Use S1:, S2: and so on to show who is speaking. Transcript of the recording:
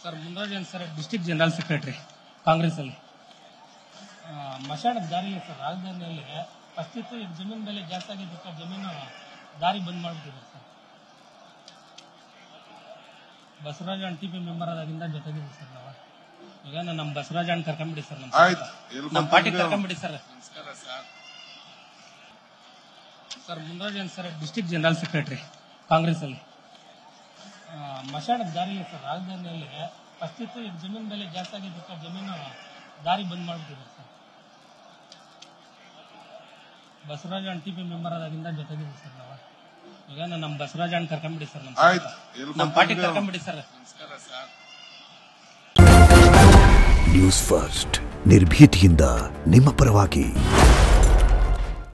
S1: Sir Munirajan sir district general secretary ಕಾಂಗ್ರೆಸ್ಸಲ್ಲಿ ಆ, ಮಶಾಣದ ದಾರಿ ಇದೆ ಸರ್ ರಾಜಧಾನಿಯಲ್ಲಿ ಫಸ್ಟ್ ಇತ್ತು ಈಗ ಜಮೀನು ಬೆಲೆ ಜಾಸ್ತಿ ಆಗಿದ್ದಕ್ಕೆ ಜಮೀನು ದಾರಿ ಬಂದ್ ಮಾಡಿಬಿಟ್ಟಿದ್ದಾರೆ sir Basavaraj T P member ಆದಾಗಿಂದ ಜೊತೆಗಿದ್ದೀವಿ ಸರ್ ನಾವು ಈಗ ನಾನು ನಮ್ಮ ಬಸವರಾಜ ಅಣ್ಣ ಕರ್ಕೊಂಬಿಡಿ ಸರ್ ನಮ್ಮ
S2: ಆಯ್ತು ಎಲ್ಲಿ
S1: ನಮ್ಮ ಪಾರ್ಟಿ
S2: ಬಂದಿದ್ದೀರಾ?
S1: ಕರ್ಕೊಂಬಿಡಿ sir sir Munirajan sir district general secretary ಕಾಂಗ್ರೆಸ್ಸಲ್ಲಿ ಆ, ಮಶಾಣದ ದಾರಿ ಇದೆ ಸರ್ ರಾಜಧಾನಿಯಲ್ಲಿ ಫಸ್ಟ್ ಇತ್ತು ಈಗ ಜಮೀನು ಬೆಲೆ ಜಾಸ್ತಿ ಆಗಿದ್ದಕ್ಕೆ ಜಮೀನು ದಾರಿ ಬಂದ್ ಮಾಡಿಬಿಟ್ಟಿದ್ದಾರೆ ಸರ್ ಬಸವರಾಜ ಅಣ್ಣ ಟಿ ಪಿ ಮೆಂಬರ್ ಆದಾಗಿಂದ ಜೊತೆಗಿದ್ದೀವಿ ಸರ್ ನಾವು ಈಗ ನಾನು ನಮ್ಮ ಬಸವರಾಜ ಅಣ್ಣ ಕರ್ಕೊಂಬಿಡಿ ಸರ್ ನಮ್ಮ
S2: ಆಯ್ತು ಎಲ್ಲಿ
S1: ನಮ್ಮ ಪಾರ್ಟಿ
S2: ಬಂದಿದ್ದೀರಾ?
S1: ಕರ್ಕೊಂಬಿಡಿ ಸರ್
S3: ನ್ಯೂಸ್ ಫಸ್ಟ್ ನಿರ್ಭೀತಿಯಿಂದ ನಿಮ್ಮ ಪರವಾಗಿ